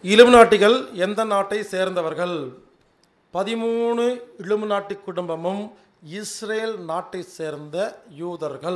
இலுமினாட்டிகள் எந்த நாட்டை சேர்ந்தவர்கள் பதிமூணு இலுமினாட்டி குடும்பமும் இஸ்ரேல் நாட்டை சேர்ந்த யூதர்கள்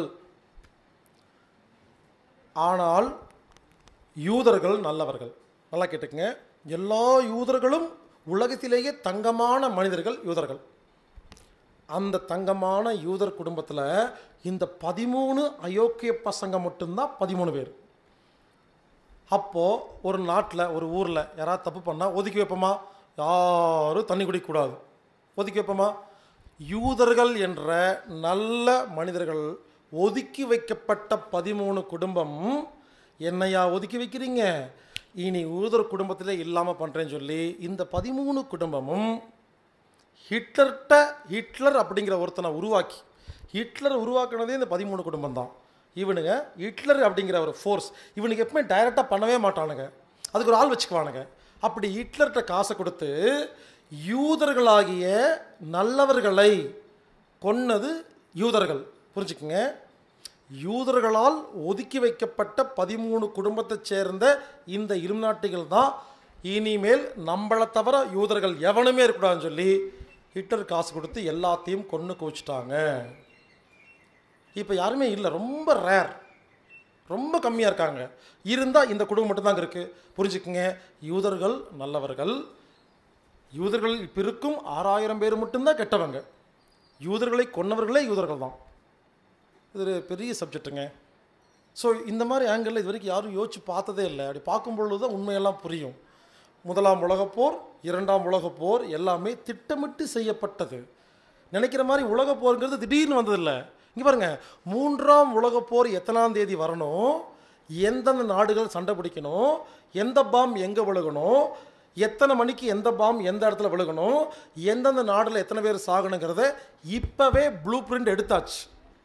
ஆனால் யூதர்கள் நல்லவர்கள் நல்லா கேட்டுக்கங்க எல்லா யூதர்களும் உலகத்திலேயே தங்கமான மனிதர்கள் யூதர்கள் அந்த தங்கமான யூதர் குடும்பத்தில் இந்த பதிமூணு அயோக்கிய பசங்க மட்டும்தான் பதிமூணு பேர் அப்போது ஒரு நாட்டில் ஒரு ஊரில் யாராவது தப்பு பண்ணால் ஒதுக்கி வைப்போமா யாரும் தண்ணி குடிக்கக்கூடாது ஒதுக்கி வைப்போமா யூதர்கள் என்ற நல்ல மனிதர்கள் ஒதுக்கி வைக்கப்பட்ட பதிமூணு குடும்பம் என்னையா ஒதுக்கி வைக்கிறீங்க இனி யூதர் குடும்பத்திலே இல்லாமல் பண்ணுறேன்னு சொல்லி இந்த பதிமூணு குடும்பமும் ஹிட்லர்கிட்ட ஹிட்லர் அப்படிங்கிற ஒருத்தனை உருவாக்கி ஹிட்லர் உருவாக்குனதே இந்த பதிமூணு குடும்பம் தான் இவனுங்க ஹிட்லர் அப்படிங்கிற ஒரு ஃபோர்ஸ் இவனுக்கு எப்பவுமே டைரெக்டாக பண்ணவே மாட்டானுங்க அதுக்கு ஒரு ஆள் வச்சுக்குவானுங்க அப்படி ஹிட்லர்கிட்ட காசை கொடுத்து யூதர்களாகிய நல்லவர்களை கொன்னது யூதர்கள் புரிஞ்சுக்குங்க யூதர்களால் ஒதுக்கி வைக்கப்பட்ட பதிமூணு குடும்பத்தைச் சேர்ந்த இந்த இருநாட்டிகள் தான் இனிமேல் நம்மளை தவிர யூதர்கள் எவனுமே இருக்கக்கூடாதுன்னு சொல்லி ஹிட்லர் காசு கொடுத்து எல்லாத்தையும் கொன்று குவிச்சிட்டாங்க இப்போ யாருமே இல்லை ரொம்ப ரேர் ரொம்ப கம்மியாக இருக்காங்க இருந்தால் இந்த குடும்பம் மட்டும்தாங்க இருக்குது புரிஞ்சுக்குங்க யூதர்கள் நல்லவர்கள் யூதர்கள் இப்போ இருக்கும் ஆறாயிரம் பேர் மட்டும்தான் கெட்டவங்க யூதர்களை கொன்னவர்களே யூதர்கள் தான் இது ஒரு பெரிய சப்ஜெக்ட்டுங்க ஸோ இந்த மாதிரி ஆங்கிளில் இது வரைக்கும் யாரும் யோசிச்சு பார்த்ததே இல்லை அப்படி பார்க்கும் பொழுது தான் உண்மையெல்லாம் புரியும் முதலாம் உலகப்போர் இரண்டாம் உலகப்போர் எல்லாமே திட்டமிட்டு செய்யப்பட்டது நினைக்கிற மாதிரி உலகப்போருங்கிறது திடீர்னு வந்ததில்லை இங்கே பாருங்க மூன்றாம் உலகப்போர் எத்தனாம் தேதி வரணும் எந்தெந்த நாடுகள் சண்டை பிடிக்கணும் எந்த பாம் எங்கே விழுகணும் எத்தனை மணிக்கு எந்த பாம் எந்த இடத்துல விழுகணும் எந்தெந்த நாடில் எத்தனை பேர் சாகணுங்கிறத இப்போவே ப்ளூ பிரிண்ட் எடுத்தாச்சு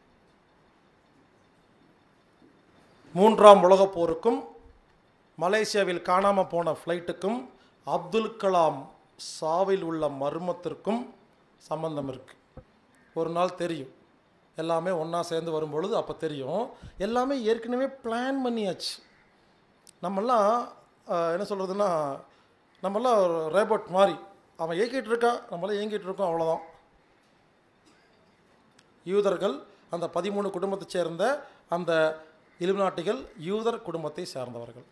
மூன்றாம் உலகப் போருக்கும் மலேசியாவில் காணாமல் போன ஃப்ளைட்டுக்கும் அப்துல் கலாம் சாவில் உள்ள மர்மத்திற்கும் சம்பந்தம் இருக்குது ஒரு நாள் தெரியும் எல்லாமே ஒன்றா சேர்ந்து வரும்பொழுது அப்போ தெரியும் எல்லாமே ஏற்கனவே பிளான் பண்ணியாச்சு நம்மெல்லாம் ஆஹ், என்ன சொல்கிறதுன்னா நம்மெல்லாம் ஒரு ரேபோட் மாதிரி அவன் இயக்கிட்டு இருக்கா நம்மளாம் இயங்கிட்டு இருக்கோம் அவ்வளோதான் யூதர்கள் அந்த பதிமூணு குடும்பத்தைச் சேர்ந்த அந்த இலுமினாட்டிகள் யூதர் குடும்பத்தை சேர்ந்தவர்கள்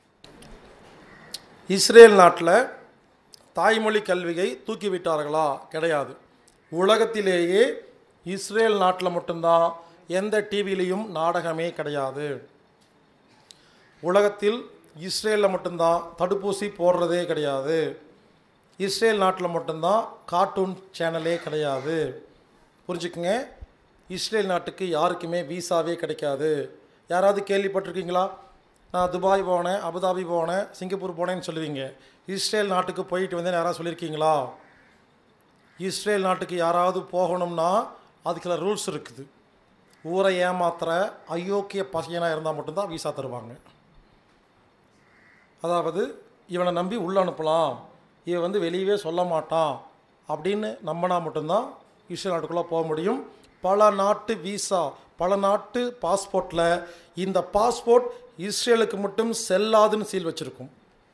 இஸ்ரேல் நாட்டில் தாய்மொழி கல்வியை தூக்கிவிட்டார்களா கிடையாது உலகத்திலேயே இஸ்ரேல் நாட்டில் மட்டும்தான் எந்த டிவிலையும் நாடகமே கிடையாது உலகத்தில் இஸ்ரேலில் மட்டும்தான் தடுப்பூசி போடுறதே கிடையாது இஸ்ரேல் நாட்டில் மட்டும்தான் கார்ட்டூன் சேனலே கிடையாது புரிஞ்சுக்குங்க இஸ்ரேல் நாட்டுக்கு யாருக்குமே வீசாவே கிடைக்காது யாராவது கேள்விப்பட்டிருக்கீங்களா நான் துபாய் போனேன் அபுதாபி போனேன் சிங்கப்பூர் போனேன்னு சொல்லுவீங்க இஸ்ரேல் நாட்டுக்கு போயிட்டு வந்தேன்னு யாராவது சொல்லியிருக்கீங்களா இஸ்ரேல் நாட்டுக்கு யாராவது போகணும்னா அதுக்குள்ள ரூல்ஸ் இருக்குது ஊரை ஏமாத்துற அயோக்கிய பசங்கனாக இருந்தால் மட்டும்தான் வீசா தருவாங்க அதாவது இவனை நம்பி உள்ள அனுப்பலாம் இவன் வந்து வெளியவே சொல்ல மாட்டான் அப்படின்னு நம்பினா மட்டும்தான் இஸ்ரேல் நாட்டுக்குள்ளே போக முடியும் பல நாட்டு வீசா பல நாட்டு பாஸ்போர்ட்டில் இந்த பாஸ்போர்ட் இஸ்ரேலுக்கு மட்டும் செல்லாதுன்னு சீல் வச்சுருக்கும்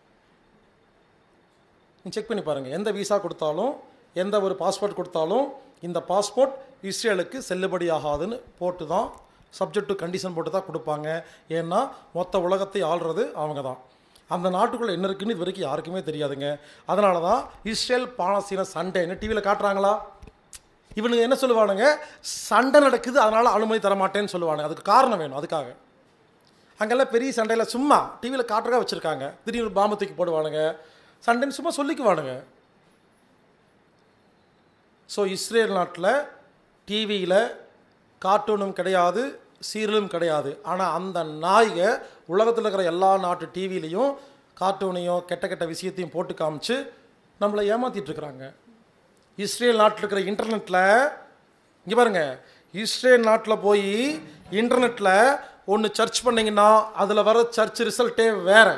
செக் பண்ணி பாருங்கள் எந்த வீசா கொடுத்தாலும் எந்த ஒரு பாஸ்போர்ட் கொடுத்தாலும் இந்த பாஸ்போர்ட் இஸ்ரேலுக்கு செல்லுபடி ஆகாதுன்னு போட்டு தான் சப்ஜெக்ட் டு கண்டிஷன் போட்டு தான் கொடுப்பாங்க ஏன்னா மொத்த உலகத்தை ஆள்றது அவங்க தான் அந்த நாட்டுக்குள்ளே என்ன இருக்குன்னு இது வரைக்கும் யாருக்குமே தெரியாதுங்க அதனால தான் இஸ்ரேல் பாலஸ்தீன சண்டைன்னு டிவியில் காட்டுறாங்களா இவனுங்க என்ன சொல்லுவானுங்க சண்டை நடக்குது அதனால் அனுமதி தர மாட்டேன்னு சொல்லுவானுங்க அதுக்கு காரணம் வேணும் அதுக்காக அங்கெல்லாம் பெரிய சண்டையில் சும்மா டிவியில் காட்டுறதா வச்சுருக்காங்க திடீர்னு பாம்பு தூக்கி போடுவானுங்க சண்டைன்னு சும்மா சொல்லிக்குவானுங்க ஸோ இஸ்ரேல் நாட்டில் டிவியில் கார்ட்டூனும் கிடையாது சீரியலும் கிடையாது ஆனால் அந்த நாய்க உலகத்தில் இருக்கிற எல்லா நாட்டு டிவிலையும் கார்ட்டூனையும் கெட்ட கெட்ட விஷயத்தையும் போட்டு காமிச்சு நம்மளை ஏமாத்திட்டு இருக்கிறாங்க இஸ்ரேல் நாட்டில் இருக்கிற இன்டர்நெட்டில் இங்கே பாருங்க இஸ்ரேல் நாட்டில் போய் இன்டர்நெட்டில் ஒன்று சர்ச் பண்ணிங்கன்னா அதில் வர சர்ச் ரிசல்ட்டே வேறு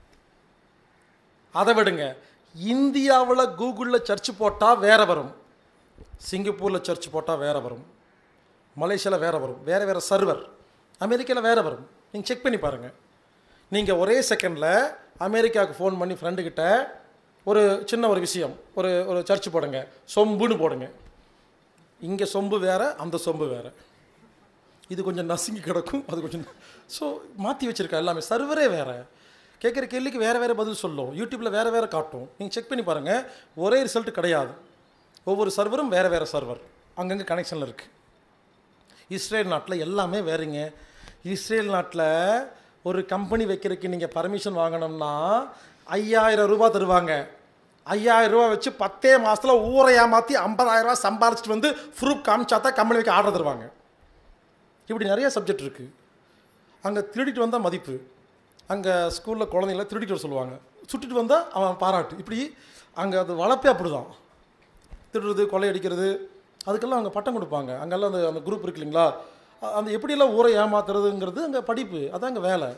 அதை விடுங்க இந்தியாவில் கூகுளில் சர்ச் போட்டால் வேற வரும் சிங்கப்பூரில் சர்ச் போட்டால் வேற வரும் மலேசியாவில் வேற வரும் வேறு வேறு சர்வர் அமெரிக்காவில் வேற வரும் நீங்கள் செக் பண்ணி பாருங்கள் நீங்கள் ஒரே செகண்டில் அமெரிக்காவுக்கு ஃபோன் பண்ணி ஃப்ரெண்டுக்கிட்ட ஒரு சின்ன ஒரு விஷயம் ஒரு ஒரு சர்ச் போடுங்க சொம்புன்னு போடுங்க இங்கே சொம்பு வேற அந்த சொம்பு வேற இது கொஞ்சம் நசுங்கி கிடக்கும் அது கொஞ்சம் ஸோ மாற்றி வச்சிருக்கா எல்லாமே சர்வரே வேற கேட்குற கேள்விக்கு வேறு வேறு பதில் சொல்லும் யூடியூப்பில் வேறு வேறு காட்டும் நீங்கள் செக் பண்ணி பாருங்கள் ஒரே ரிசல்ட் கிடையாது ஒவ்வொரு சர்வரும் வேறு வேறு சர்வர் அங்கங்கே கனெக்ஷனில் இருக்குது இஸ்ரேல் நாட்டில் எல்லாமே வேறுங்க இஸ்ரேல் நாட்டில் ஒரு கம்பெனி வைக்கிறதுக்கு நீங்கள் பர்மிஷன் வாங்கணும்னா ஐயாயிரம் ரூபாய் தருவாங்க ஐயாயிரம் ரூபாய் வச்சு பத்தே மாதத்தில் ஊரை ஏமாற்றி ஐம்பதாயிரம் ரூபாய் சம்பாரிச்சிட்டு வந்து ப்ரூஃப் காமிச்சா தான் கம்பெனி வைக்க ஆர்டர் தருவாங்க இப்படி நிறைய சப்ஜெக்ட் இருக்குது அங்கே திருடிட்டு வந்தால் மதிப்பு அங்கே ஸ்கூலில் குழந்தைங்கள திருடிட்டு வர சொல்லுவாங்க சுட்டுட்டு வந்தால் அவன் பாராட்டு இப்படி அங்கே அது வளர்ப்பே அப்படி தான் திருடுறது கொள்ளையடிக்கிறது அதுக்கெல்லாம் அங்கே பட்டம் கொடுப்பாங்க அங்கெல்லாம் அந்த அந்த குரூப் இருக்கு இல்லைங்களா அ- அந்த எப்படியெல்லாம் ஊரை ஏமாத்துறதுங்கிறது அங்கே படிப்பு அதான் அங்கே வேலை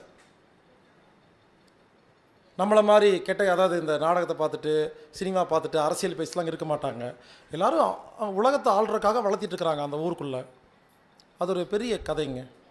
நம்மளை மாதிரி கெட்ட அதாவது இந்த நாடகத்தை பார்த்துட்டு சினிமா பார்த்துட்டு அரசியல் பேசலாம் இருக்க மாட்டாங்க எல்லாரும் அ- உலகத்தை ஆள்றதுக்காக வளர்த்திட்டு இருக்கிறாங்க அந்த ஊருக்குள்ளே அது ஒரு பெரிய கதைங்க